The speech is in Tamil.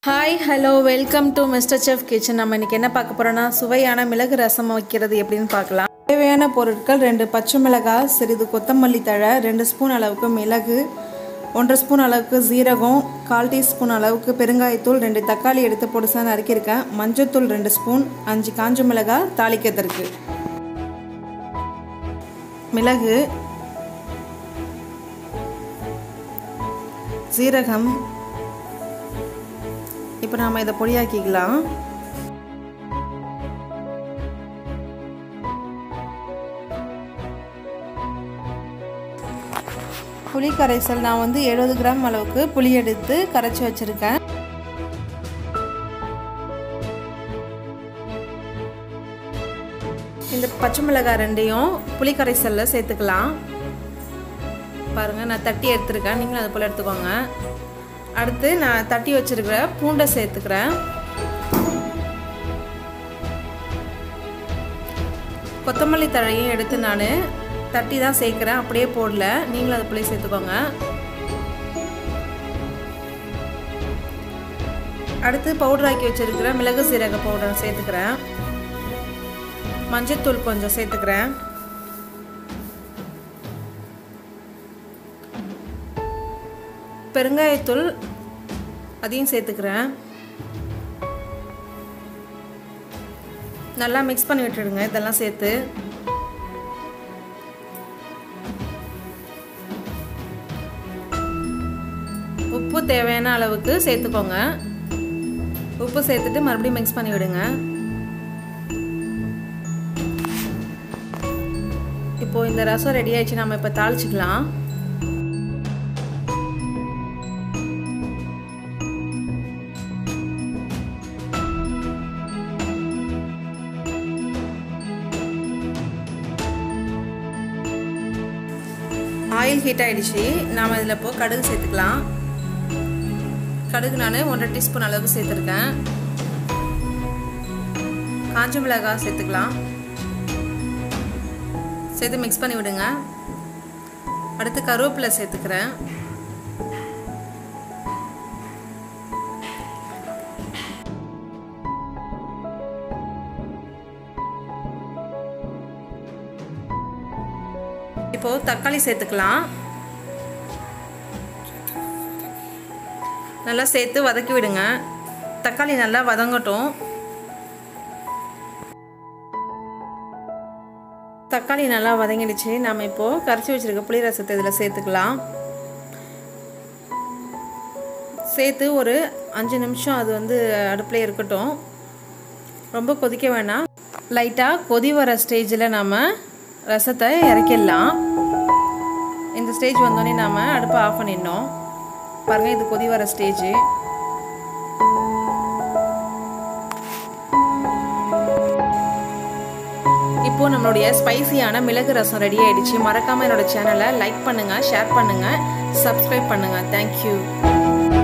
hi hello welcome to mister chef kitchen நம்ம இன்றைக்கி என்ன பார்க்க போகிறோன்னா சுவையான மிளகு ரசம் வைக்கிறது எப்படின்னு பார்க்கலாம் தேவையான பொருட்கள் ரெண்டு பச்சை மிளகாய் சிறிது கொத்தமல்லி தழை ரெண்டு ஸ்பூன் அளவுக்கு மிளகு ஒன்றரை ஸ்பூன் அளவுக்கு சீரகம் கால் டீஸ்பூன் அளவுக்கு பெருங்காயத்தூள் ரெண்டு தக்காளி எடுத்து பொடிசாக நறுக்கியிருக்கேன் மஞ்சத்தூள் ரெண்டு ஸ்பூன் அஞ்சு காஞ்ச மிளகாய் தாளிக்கிறதுக்கு மிளகு சீரகம் இப்போ நாம் இதை பொடியாக்கிக்கலாம் புளி கரைசல் நான் வந்து எழுபது கிராம் அளவுக்கு புளி எடுத்து கரைச்சி வச்சுருக்கேன் இந்த பச்சை மிளகாய் ரெண்டையும் புளி கரைசலில் சேர்த்துக்கலாம் பாருங்கள் நான் தட்டி எடுத்துருக்கேன் நீங்களும் அது போல் எடுத்துக்கோங்க அடுத்து நான் தட்டி வச்சுருக்கிற பூண்டை சேர்த்துக்கிறேன் கொத்தமல்லி தழையும் எடுத்து நான் தட்டி தான் சேர்க்குறேன் அப்படியே போடல நீங்களும் அது போல சேர்த்துக்கோங்க அடுத்து பவுடர் ஆக்கி வச்சுருக்கிற மிளகு சீரக பவுடர் சேர்த்துக்கிறேன் மஞ்சத்தூள் கொஞ்சம் சேர்த்துக்கிறேன் பெருங்காயத்தூள் அதையும் சேர்த்துக்கிறேன் நல்லா மிக்ஸ் பண்ணி விட்டுடுங்க இதெல்லாம் சேர்த்து உப்பு தேவையான அளவுக்கு சேர்த்துக்கோங்க உப்பு சேர்த்துட்டு மறுபடியும் மிக்ஸ் பண்ணி விடுங்க இப்போ இந்த ரசம் ரெடி ஆயிடுச்சு நம்ம இப்போ தாளிச்சிக்கலாம் ஆயில் ஹீட் ஆகிடுச்சு நாம் இதில் இப்போ கடுகு சேர்த்துக்கலாம் கடுகு நான் ஒன்றரை டீஸ்பூன் அளவுக்கு சேர்த்துருக்கேன் காஞ்ச மிளகாய் சேர்த்துக்கலாம் சேர்த்து மிக்ஸ் பண்ணி விடுங்க அடுத்து கருவேப்பிலை சேர்த்துக்கிறேன் இப்போ தக்காளி சேர்த்துக்கலாம் நல்லா சேர்த்து வதக்கி விடுங்க தக்காளி நல்லா வதங்கட்டும் தக்காளி நல்லா வதங்கிடுச்சு நாம் இப்போது கரைச்சி வச்சுருக்க புளி ரசத்தை இதில் சேர்த்துக்கலாம் சேர்த்து ஒரு அஞ்சு நிமிஷம் அது வந்து அடுப்பில் இருக்கட்டும் ரொம்ப கொதிக்க வேணாம் லைட்டாக கொதி வர ஸ்டேஜில் நம்ம ரசத்தை இறக்கிடலாம் இந்த ஸ்டேஜ் வந்தோடனே நாம் அடுப்பை ஆஃப் பண்ணிடணும் பாருங்கள் இது கொதி வர ஸ்டேஜு இப்போது நம்மளுடைய ஸ்பைசியான மிளகு ரசம் ரெடி ஆகிடுச்சு மறக்காமல் என்னோடய சேனலை லைக் பண்ணுங்கள் ஷேர் பண்ணுங்கள் சப்ஸ்கிரைப் பண்ணுங்கள் தேங்க்யூ